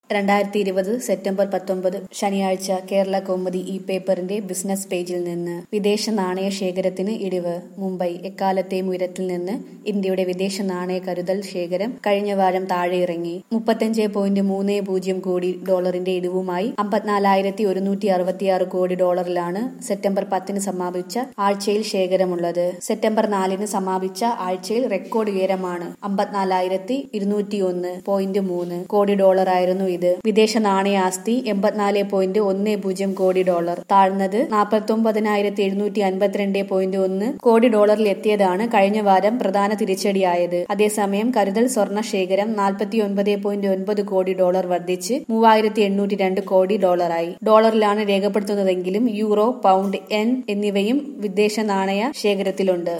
രണ്ടായിരത്തി ഇരുപത് സെപ്റ്റംബർ പത്തൊമ്പത് ശനിയാഴ്ച കേരള കൗമുദി ഈ പേപ്പറിന്റെ ബിസിനസ് പേജിൽ നിന്ന് വിദേശ നാണയ ശേഖരത്തിന് ഇടിവ് മുംബൈ എക്കാലത്തെയും ഉയരത്തിൽ നിന്ന് ഇന്ത്യയുടെ വിദേശ നാണയ കരുതൽ ശേഖരം കഴിഞ്ഞ വാരം താഴെയിറങ്ങി മുപ്പത്തഞ്ച് പോയിന്റ് മൂന്ന് പൂജ്യം കോടി ഡോളറിന്റെ ഇടിവുമായി അമ്പത്തിനാലായിരത്തി ഒരുന്നൂറ്റി അറുപത്തിയാറ് കോടി ഡോളറിലാണ് സെപ്റ്റംബർ പത്തിന് സമാപിച്ച ആഴ്ചയിൽ ശേഖരമുള്ളത് സെപ്റ്റംബർ നാലിന് സമാപിച്ച ആഴ്ചയിൽ റെക്കോർഡ് ഉയരമാണ് അമ്പത്തിനാലായിരത്തി ഇരുന്നൂറ്റി ഒന്ന് പോയിന്റ് മൂന്ന് കോടി ഡോളറായിരുന്നു ഇത് വിദേശ നാണയ ആസ്തി എൺപത്തിനാല് പോയിന്റ് ഒന്ന് പൂജ്യം കോടി ഡോളർ താഴ്ന്നത് നാൽപ്പത്തി ഒമ്പതിനായിരത്തി എഴുന്നൂറ്റി അൻപത്തിരണ്ട് പോയിന്റ് ഒന്ന് കോടി ഡോളറിൽ എത്തിയതാണ് കഴിഞ്ഞ വാരം പ്രധാന തിരിച്ചടിയായത് അതേസമയം കരുതൽ സ്വർണ്ണ ശേഖരം നാൽപ്പത്തി ഒൻപത് പോയിന്റ് ഒൻപത് കോടി ഡോളർ വർദ്ധിച്ച് മൂവായിരത്തി എണ്ണൂറ്റി രണ്ട് കോടി ഡോളറായി ഡോളറിലാണ് രേഖപ്പെടുത്തുന്നതെങ്കിലും യൂറോ പൗണ്ട് എൻ എന്നിവയും വിദേശ നാണയ ശേഖരത്തിലുണ്ട്